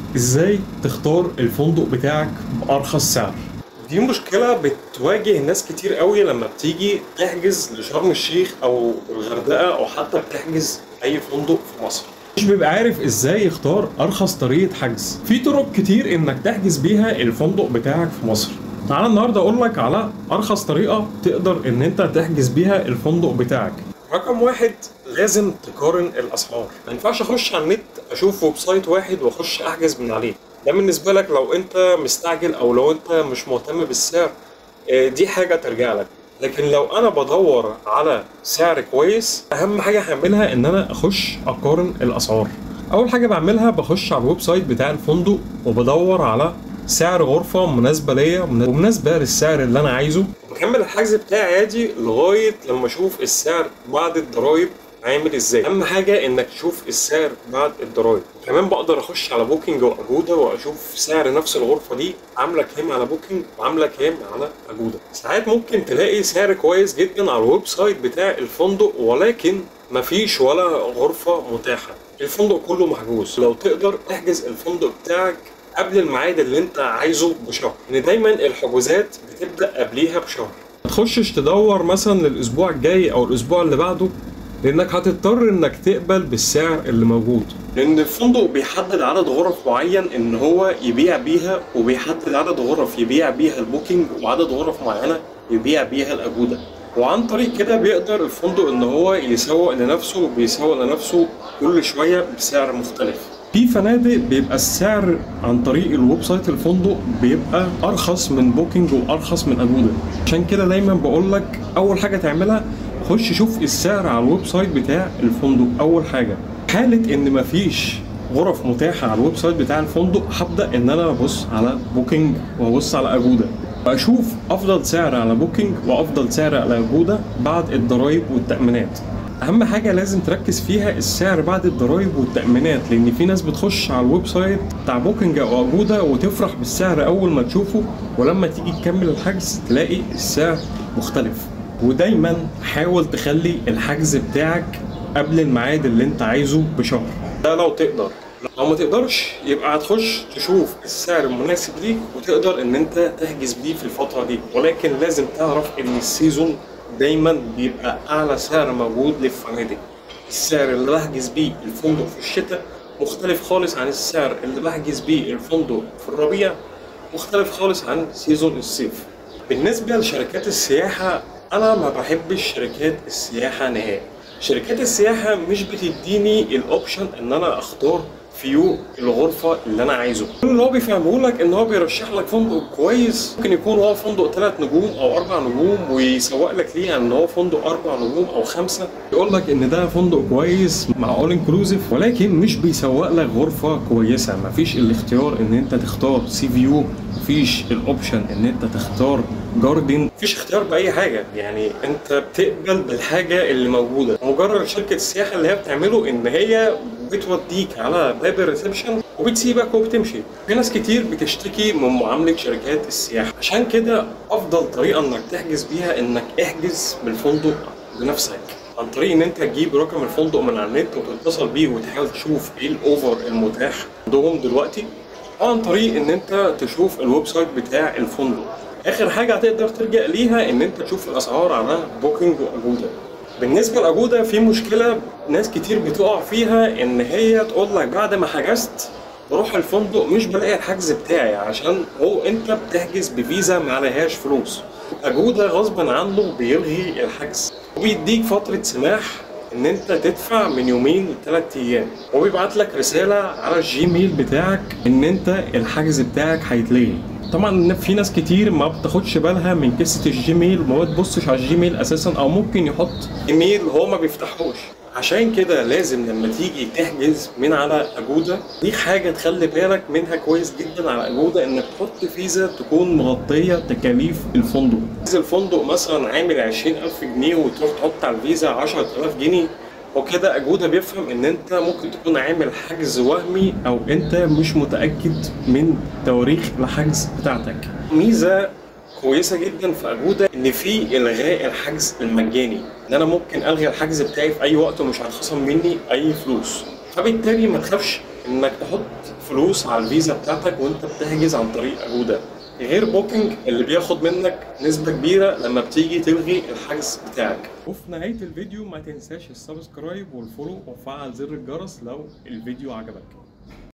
ازاي تختار الفندق بتاعك بارخص سعر دي مشكلة بتواجه ناس كتير قوي لما بتيجي تحجز لشرم الشيخ او الغردقة او حتى بتحجز اي فندق في مصر مش بيبقى عارف ازاي يختار ارخص طريقة حجز في طرق كتير انك تحجز بيها الفندق بتاعك في مصر تعال النهارده اقول لك على ارخص طريقة تقدر ان انت تحجز بيها الفندق بتاعك رقم واحد لازم تقارن الاسعار ما ينفعش اخش على النت اشوف ويب سايت واحد واخش احجز من عليه ده بالنسبه لك لو انت مستعجل او لو انت مش مهتم بالسعر آه، دي حاجه ترجع لك لكن لو انا بدور على سعر كويس اهم حاجه هعملها ان انا اخش اقارن الاسعار اول حاجه بعملها بخش على الويب سايت بتاع الفندق وبدور على سعر غرفة مناسبة ليا ومناسبة للسعر اللي أنا عايزه بكمل الحجز بتاعي عادي لغاية لما أشوف السعر بعد الضرايب عامل ازاي اهم حاجه انك تشوف السعر بعد الضرايب كمان بقدر اخش على بوكينج واجودا واشوف سعر نفس الغرفه دي عامله كام على بوكينج وعامله كام على اجودا ساعات ممكن تلاقي سعر كويس جدا على الويب سايت بتاع الفندق ولكن مفيش ولا غرفه متاحه الفندق كله محجوز لو تقدر احجز الفندق بتاعك قبل الميعاد اللي انت عايزه بشهر ان دايما الحجوزات بتبدا قبليها بشهر ما تخشش تدور مثلا للاسبوع الجاي او الاسبوع اللي بعده لانك هتضطر انك تقبل بالسعر اللي موجود لان الفندق بيحدد عدد غرف معين ان هو يبيع بيها وبيحدد عدد غرف يبيع بيها البوكينج وعدد غرف معينه يبيع بيها الاجوده وعن طريق كده بيقدر الفندق ان هو يسوق لنفسه وبيسوق لنفسه كل شويه بسعر مختلف في فنادق بيبقى السعر عن طريق الويب سايت الفندق بيبقى ارخص من بوكينج وارخص من اجودا عشان كده دايما بقول لك اول حاجه تعملها خش شوف السعر على الويب سايت بتاع الفندق اول حاجه حاله ان مفيش غرف متاحه على الويب سايت بتاع الفندق هبدا ان انا ابص على بوكينج وابص على اجودا واشوف افضل سعر على بوكينج وافضل سعر على اجودا بعد الضرايب والتامينات اهم حاجه لازم تركز فيها السعر بعد الضرايب والتامينات لان في ناس بتخش على الويب سايت بتاع بوكينج او اجودا وتفرح بالسعر اول ما تشوفه ولما تيجي تكمل الحجز تلاقي السعر مختلف ودايما حاول تخلي الحجز بتاعك قبل الميعاد اللي انت عايزه بشهر ده لو تقدر لو ما تقدرش يبقى هتخش تشوف السعر المناسب ليك وتقدر ان انت تحجز بيه في الفتره دي ولكن لازم تعرف ان السيزون دايما بيبقى اعلى سعر موجود للفنادق السعر اللي بحجز بيه الفندق في الشتاء مختلف خالص عن السعر اللي بحجز بيه الفندق في الربيع مختلف خالص عن سيزون الصيف بالنسبه لشركات السياحه انا ما بحبش شركات السياحه نهائي شركات السياحه مش بتديني الاوبشن ان انا اختار فيو الغرفه اللي انا عايزه كل اللي هو بيفهمه لك ان هو بيرشح لك فندق كويس ممكن يكون هو فندق ثلاث نجوم او اربع نجوم ويسوق لك ليه ان هو فندق اربع نجوم او خمسه يقول لك ان ده فندق كويس مع اول انكلوزيف ولكن مش بيسوق لك غرفه كويسه مفيش الاختيار ان انت تختار سي فيو مفيش الاوبشن ان انت تختار جاردن مفيش اختيار باي حاجه يعني انت بتقبل بالحاجه اللي موجوده مجرد شركه السياحه اللي هي بتعمله ان هي بتوديك على باب الريسبشن وبتسيبك وبتمشي في ناس كتير بتشتكي من معامله شركات السياحه عشان كده افضل طريقه انك تحجز بيها انك احجز بالفندق بنفسك عن طريق ان انت تجيب رقم الفندق من على النت وتتصل بيه وتحاول تشوف ايه الاوفر المتاح عندهم دلوقتي او عن طريق ان انت تشوف الويب سايت بتاع الفندق اخر حاجه هتقدر تلجا ليها ان انت تشوف الاسعار على بوكينج واجودا بالنسبه لاجودا في مشكله ناس كتير بتقع فيها ان هي تقول لك بعد ما حجزت بروح الفندق مش بلاقي الحجز بتاعي عشان هو انت بتحجز بفيزا ما عليهاش فلوس اجودا غصبا عنه بيلغي الحجز وبيديك فتره سماح ان انت تدفع من يومين لثلاث ايام وبيبعت لك رساله على الجيميل بتاعك ان انت الحجز بتاعك هيتلغي طبعا في ناس كتير ما بتاخدش بالها من قصه الجيميل وما بتبصش على الجيميل اساسا او ممكن يحط ايميل هو ما بيفتحوش عشان كده لازم لما تيجي تحجز من على اجودا دي حاجه تخلي بالك منها كويس جدا على اجودا انك تحط فيزا تكون مغطيه تكاليف الفندق فيزا الفندق مثلا عامل 20000 جنيه وتروح تحط على الفيزا 10000 جنيه وكده اجودا بيفهم ان انت ممكن تكون عامل حجز وهمي او انت مش متاكد من تواريخ الحجز بتاعتك ميزه كويسه جدا في اجودا ان في الغاء الحجز المجاني ان انا ممكن الغي الحجز بتاعي في اي وقت ومش هيتخصم مني اي فلوس فبالتالي ما تخافش انك تحط فلوس على الفيزا بتاعتك وانت بتحجز عن طريق اجودا غير بوكينج اللي بياخد منك نسبة كبيرة لما بتيجي تلغي الحجز بتاعك وفي نهاية الفيديو ما تنساش السبسكرايب والفولو وفعل زر الجرس لو الفيديو عجبك